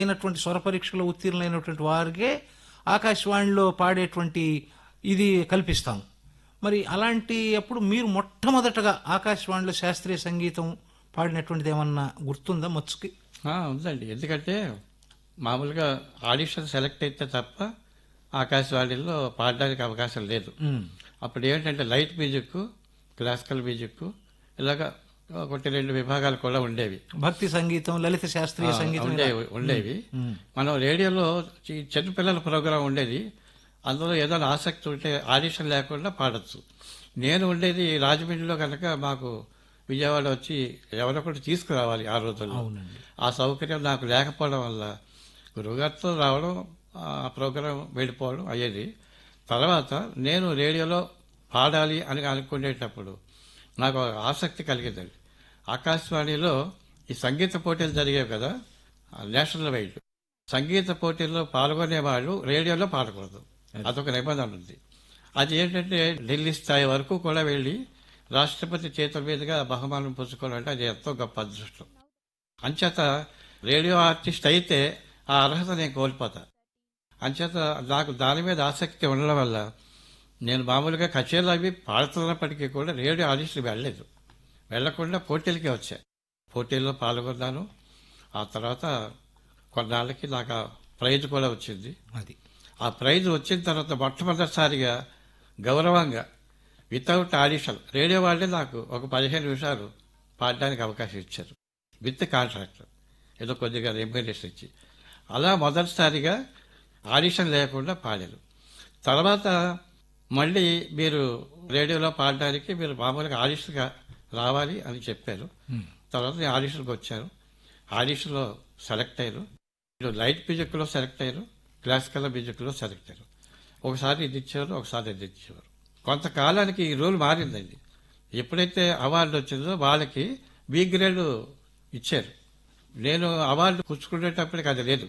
అయినటువంటి స్వర పరీక్షలో ఉత్తీర్ణులైనటువంటి వారికే ఆకాశవాణిలో పాడేటువంటి ఇది కల్పిస్తాం మరి అలాంటి అప్పుడు మీరు మొట్టమొదటగా ఆకాశవాణిలో శాస్త్రీయ సంగీతం పాడినటువంటిది ఏమన్నా గుర్తుందా మచ్చుకి ఆ, ఉందండి ఎందుకంటే మామూలుగా ఆడిషన్ సెలెక్ట్ అయితే తప్ప ఆకాశవాణిలో పాడడానికి అవకాశం లేదు ఉమ్. అప్పుడు ఏంటంటే లైట్ మ్యూజిక్ క్లాసికల్ మ్యూజిక్ ఇలాగా ఒకటి రెండు విభాగాలు కూడా ఉండేవి భక్తి సంగీతం లలిత శాస్త్రీయ సంగీతం ఇలా. ఉండేవి ఉండేవి మనం రేడియోలో చి- చిన్నపిల్లల ప్రోగ్రాం ఉండేది అందులో ఏదైనా ఆసక్తి ఉంటే ఆడిషన్ లేకుండా పాడొచ్చు నేను ఉండేది రాజమండ్రిలో కనుక మాకు విజయవాడ వచ్చి ఎవరొకటి తీసుకురావాలి ఆ రోజుల్లో అవునండి ఆ సౌకర్యం నాకు లేకపోవడం వల్ల గురువుగారితో రావడం ఆ ప్రోగ్రాం వెళ్ళిపోవడం అయ్యేది తర్వాత నేను రేడియోలో పాడాలి అని అనుకునేటప్పుడు నాకు ఒక ఆసక్తి కలిగిందండి ఆకాశవాణిలో ఈ సంగీత పోటీలు జరిగేవి కదా ఆ నేషనల్ వైడ్ సంగీత పోటీల్లో పాల్గొనే వాళ్ళు రేడియోలో పాడకూడదు అదొక నిబంధన ఉంది అది ఏంటంటే ఢిల్లీ స్థాయి వరకు కూడా వెళ్ళి రాష్ట్రపతి చేతుల మీదుగా బహుమానం పుచ్చుకోవడం అంటే అది ఎంతో గొప్ప అదృష్టం అంచేత రేడియో ఆర్టిస్ట్ అయితే ఆ అర్హత నేను కోల్పోతా అంచేత నాకు దాని మీద ఆసక్తి ఉండడం వల్ల నేను మామూలుగా కచేరీలు అవి పాడుతున్నప్పటికీ కూడా రేడియో ఆడిషన్ వెళ్ళలేదు వెళ్లకుండా పోటీలకే వచ్చా పోటీల్లో పాల్గొన్నాను ఆ తర్వాత కొన్నాళ్ళకి నాకు ఆ ప్రైజ్ కూడా వచ్చింది అది ఆ ప్రైజ్ వచ్చిన తర్వాత మొట్టమొదటిసారిగా గౌరవంగా వితౌట్ ఆడిషన్ రేడియో వాళ్ళే నాకు ఒక పదిహేను నిమిషాలు పాడడానికి అవకాశం ఇచ్చారు విత్ కాంట్రాక్ట్ ఏదో కొద్దిగా రెమ్యూనరేషన్ ఇచ్చి అలా మొదటిసారిగా ఆడిషన్ లేకుండా పాడారు తర్వాత మళ్ళీ మీరు రేడియోలో పాడడానికి మీరు మామూలుగా ఆడిషన్గా రావాలి అని చెప్పారు తర్వాత నేను ఆడిషన్కి వచ్చాను ఆడిషన్లో సెలెక్ట్ అయ్యారు మీరు లైట్ మ్యూజిక్లో సెలెక్ట్ అయ్యారు క్లాసికల్ మ్యూజిక్లో సెలెక్ట్ అయ్యారు ఒకసారి ఇది ఇచ్చేవారు ఒకసారి ఇది ఇచ్చేవారు కొంతకాలానికి ఈ రూల్ మారిందండి ఎప్పుడైతే అవార్డు వచ్చిందో వాళ్ళకి బి గ్రేడ్ ఇచ్చారు నేను అవార్డు పుచ్చుకునేటప్పటికి అది లేదు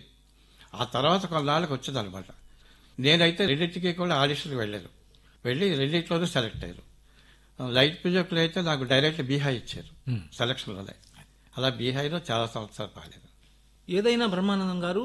ఆ తర్వాత కొన్నాళ్ళకి వచ్చిందనమాట నేనైతే రెండింటికి కూడా ఆడిషన్కి వెళ్ళాను వెళ్ళి రెండింటిలోనూ సెలెక్ట్ అయ్యారు లైట్ మ్యూజిక్లో అయితే నాకు డైరెక్ట్ బీహాయ్ ఇచ్చారు సెలక్షన్లోనే అలా బీహాయ్లో చాలా సంవత్సరాలు పాడాను ఏదైనా బ్రహ్మానందం గారు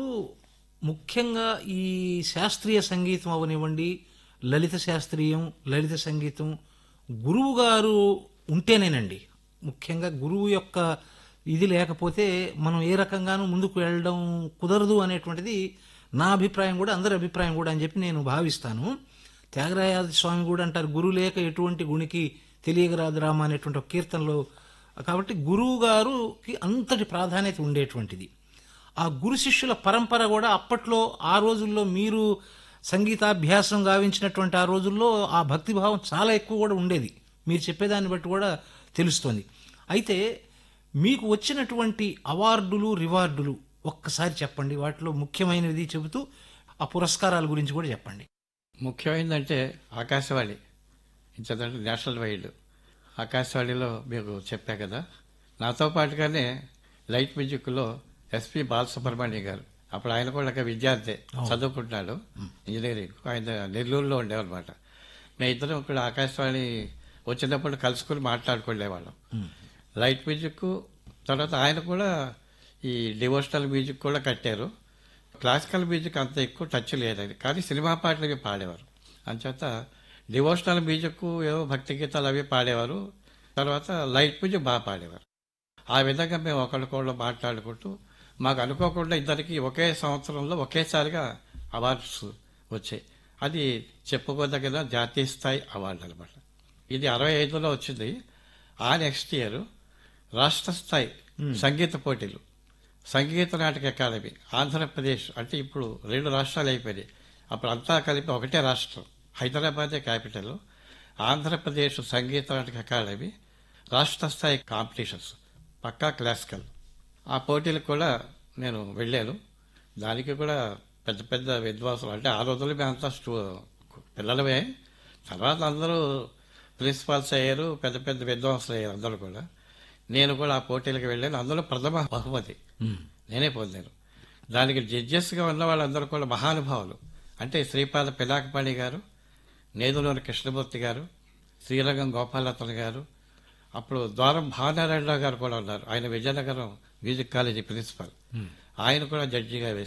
ముఖ్యంగా ఈ శాస్త్రీయ సంగీతం అవనివ్వండి లలిత శాస్త్రీయం లలిత సంగీతం గురువు గారు ఉంటేనేనండి ముఖ్యంగా గురువు యొక్క ఇది లేకపోతే మనం ఏ రకంగానూ ముందుకు వెళ్ళడం కుదరదు అనేటువంటిది నా అభిప్రాయం కూడా అందరి అభిప్రాయం కూడా అని చెప్పి నేను భావిస్తాను త్యాగరాజ స్వామి కూడా అంటారు గురువు లేక ఎటువంటి గుణికి తెలియగరాదు రామ అనేటువంటి ఒక కీర్తనలో కాబట్టి గురువు గారుకి అంతటి ప్రాధాన్యత ఉండేటువంటిది ఆ గురు శిష్యుల పరంపర కూడా అప్పట్లో ఆ రోజుల్లో మీరు సంగీతాభ్యాసం గావించినటువంటి ఆ రోజుల్లో ఆ భక్తిభావం చాలా ఎక్కువ కూడా ఉండేది మీరు చెప్పేదాన్ని బట్టి కూడా తెలుస్తోంది అయితే మీకు వచ్చినటువంటి అవార్డులు రివార్డులు ఒక్కసారి చెప్పండి వాటిలో ముఖ్యమైనది చెబుతూ ఆ పురస్కారాల గురించి కూడా చెప్పండి ముఖ్యమైనదంటే ఆకాశవాణి ఇంతదంటే నేషనల్ వైడ్ ఆకాశవాణిలో మీకు చెప్పా కదా నాతో పాటుగానే లైట్ మ్యూజిక్లో ఎస్పి బాలసుబ్రహ్మణ్యం గారు అప్పుడు ఆయన కూడా ఒక విద్యార్థి చదువుకుంటున్నాడు ఇంజనీరింగ్ ఆయన నెల్లూరులో ఉండేవన్నమాట మేము ఇద్దరం ఇక్కడ ఆకాశవాణి వచ్చినప్పుడు కలుసుకుని మాట్లాడుకునేవాళ్ళం లైట్ మ్యూజిక్ తర్వాత ఆయన కూడా ఈ డివోషనల్ మ్యూజిక్ కూడా కట్టారు క్లాసికల్ మ్యూజిక్ అంత ఎక్కువ టచ్ లేదండి కానీ సినిమా పాటలు అవి పాడేవారు అంచేత డివోషనల్ మ్యూజిక్ ఏవో భక్తి గీతాలు అవి పాడేవారు తర్వాత లైట్ మ్యూజిక్ బాగా పాడేవారు ఆ విధంగా మేము ఒకరికొకళ్ళు మాట్లాడుకుంటూ మాకు అనుకోకుండా ఇద్దరికి ఒకే సంవత్సరంలో ఒకేసారిగా అవార్డ్స్ వచ్చాయి అది చెప్పుకోదగిన జాతీయ స్థాయి అవార్డు అనమాట ఇది అరవై ఐదులో వచ్చింది ఆ నెక్స్ట్ ఇయర్ రాష్ట్ర స్థాయి సంగీత పోటీలు సంగీత నాటక అకాడమీ ఆంధ్రప్రదేశ్ అంటే ఇప్పుడు రెండు రాష్ట్రాలు అయిపోయినాయి అప్పుడు అంతా కలిపి ఒకటే రాష్ట్రం హైదరాబాదే క్యాపిటల్ ఆంధ్రప్రదేశ్ సంగీత నాటక అకాడమీ రాష్ట్ర స్థాయి కాంపిటీషన్స్ పక్కా క్లాసికల్ ఆ పోటీలకు కూడా నేను వెళ్ళాను దానికి కూడా పెద్ద పెద్ద విద్వాంసులు అంటే ఆ రోజుల్లో మేమంతా స్టూ పిల్లలమే తర్వాత అందరూ ప్రిన్సిపాల్స్ అయ్యారు పెద్ద పెద్ద విద్వాంసులు అయ్యారు అందరూ కూడా నేను కూడా ఆ పోటీలకు వెళ్ళాను అందులో ప్రథమ బహుమతి నేనే పొందాను దానికి జడ్జెస్గా ఉన్న వాళ్ళందరూ కూడా మహానుభావులు అంటే శ్రీపాద పినాకపాణి గారు నేదులూరి కృష్ణమూర్తి గారు శ్రీరంగం గోపాలతన్ గారు అప్పుడు ద్వారం భావనారాయణరావు గారు కూడా ఉన్నారు ఆయన విజయనగరం మ్యూజిక్ కాలేజీ ప్రిన్సిపల్ ఆయన కూడా జడ్జిగా